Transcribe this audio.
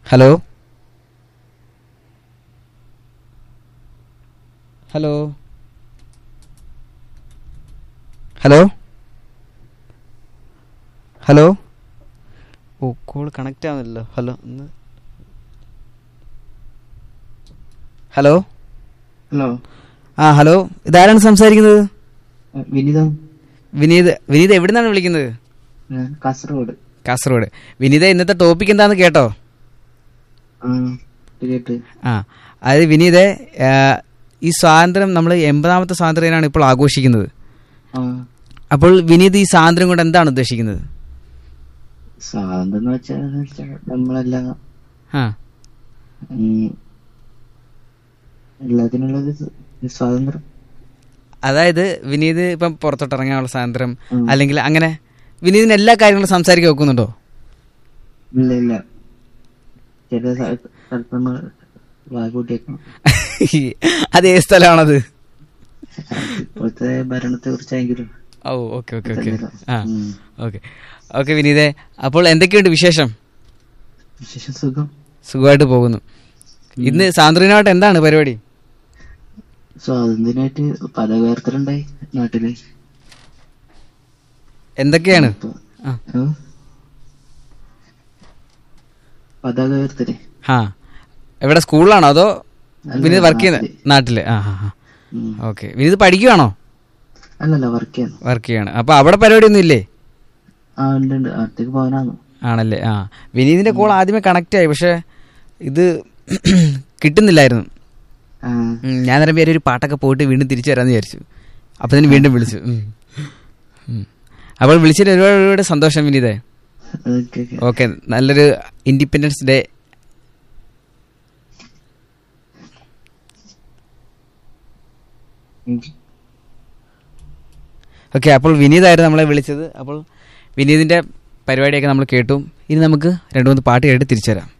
Hello hello hello hello ഓ call connect ആവുന്നില്ലല്ലോ hello ഒന്ന് ഹലോ ഹലോ ആ ഹലോ ഇതാരാണ് സംസാരിക്കുന്നത് വിനിതം വിനീത് വിനീത് എവിടെ നിന്നാണ് വിളിക്കുന്നത് ഞാൻ കാസർഗോഡ് കാസർഗോഡ് വിനീത ഇന്നത്തെ ടോപ്പിക് എന്താന്ന് കേട്ടോ ആ കേട്ട് ആ അതായത് വിനീതെ ആ, ഈ സ്വാതന്ത്ര്യം നമ്മൾ എൺപതാമത്തെ സ്വാതന്ത്ര്യ ദിനമാണ് ഇപ്പോൾ ആഘോഷിക്കുന്നത് ആ അപ്പോൾ വിനീത് ഈ സ്വാതന്ത്ര്യം കൊണ്ട് എന്താണ് ഉദ്ദേശിക്കുന്നത് സ്വാതന്ത്ര്യം എന്ന് വെച്ചാൽ വെച്ചാൽ നമ്മളെല്ലാം ആ ഉം, എല്ലാത്തിനുള്ളത് സ് സ്വാതന്ത്ര്യം അതായത് വിനീത് ഇപ്പം പുറത്തോട്ട് ഇറങ്ങാനുള്ള സ്വാതന്ത്ര്യം ഉം. അല്ലെങ്കിൽ അങ്ങനെ വിനീതിന് എല്ലാ കാര്യങ്ങളും സംസാരിക്കാൻ വെക്കുന്നുണ്ടോ ഇല്ല ഇല്ല ചില സ്ഥ- സ്ഥലത്ത് നമ്മൾ വാകൂട്ടിയേക്കണം അത് ഏത് സ്ഥലമാണത് ഇപ്പോഴത്തെ ഭരണത്തെ കുറിച്ചായെങ്കിലും ഓ ഓക്കെ ഓക്കെ ഓക്കെ എന്തെങ്കിലും. ആ ഉം. ഓക്കെ ഓക്കെ വിനീതെ അപ്പോൾ എന്തൊക്കെയുണ്ട് വിശേഷം വിശേഷം സുഖം സുഖമായിട്ട് പോകുന്നു ഇന്ന് സ്വാതന്ത്ര്യമായിട്ട് എന്താണ് പരിപാടി സ്വാതന്ത്ര്യമായിട്ട് പദവി ഉയർത്തലുണ്ടായി നാട്ടില് എന്തൊക്കെയാണ് അപ്പൊ, ആ ആ? പതാക ഉയർത്തല് ആ എവിടെ സ്കൂളിലാണോ അതോ അല്ല, വിനീത് വർക്ക് ചെയ്യുന്ന നാട്ടില്. നാട്ടില് ആ ആ ആ ഉം. ഓക്കെ വിനീത് പഠിക്കുവാണോ അല്ലല്ല വർക്ക് ചെയ്യുന്നു വർക്ക് ചെയ്യാണ് അപ്പൊ അവിടെ പരിപാടിയൊന്നും ഇല്ലേ ആ ഉണ്ട് ഉണ്ട് അടുത്തേക്ക് പോകാനാണ് ആണല്ലേ ആ വിനീതിന്റെ കോൾ ആദ്യമേ കണക്ട് ആയി പക്ഷെ ഇത് കിട്ടുന്നില്ലായിരുന്നു ആ ഉം, ഞാൻ നേരം പേര് ഒരു പാട്ടൊക്കെ പോയിട്ട് വീണ്ടും തിരിച്ചു വരാമെന്ന് വിചാരിച്ചു അപ്പൊ തന്നെ വീണ്ടും വിളിച്ചു ഉം. ഉം. അപ്പോൾ വിളിച്ചതിൽ ഒരുപാട് ഒരുപാട് സന്തോഷം വിനീതേ ഓക്കെ ഓക്കെ ഓക്കെ നല്ലൊരു ഇൻഡിപെൻഡൻസ് ഡേ ഉം. ഓക്കെ അപ്പോൾ വിനീതായിരുന്നു നമ്മളെ വിളിച്ചത് അപ്പോൾ വിനീതിന്റെ പരിപാടിയൊക്കെ നമ്മൾ കേട്ടു ഇനി നമുക്ക് രണ്ടു മൂന്ന് പാട്ട് കേട്ട് തിരിച്ചു തരാം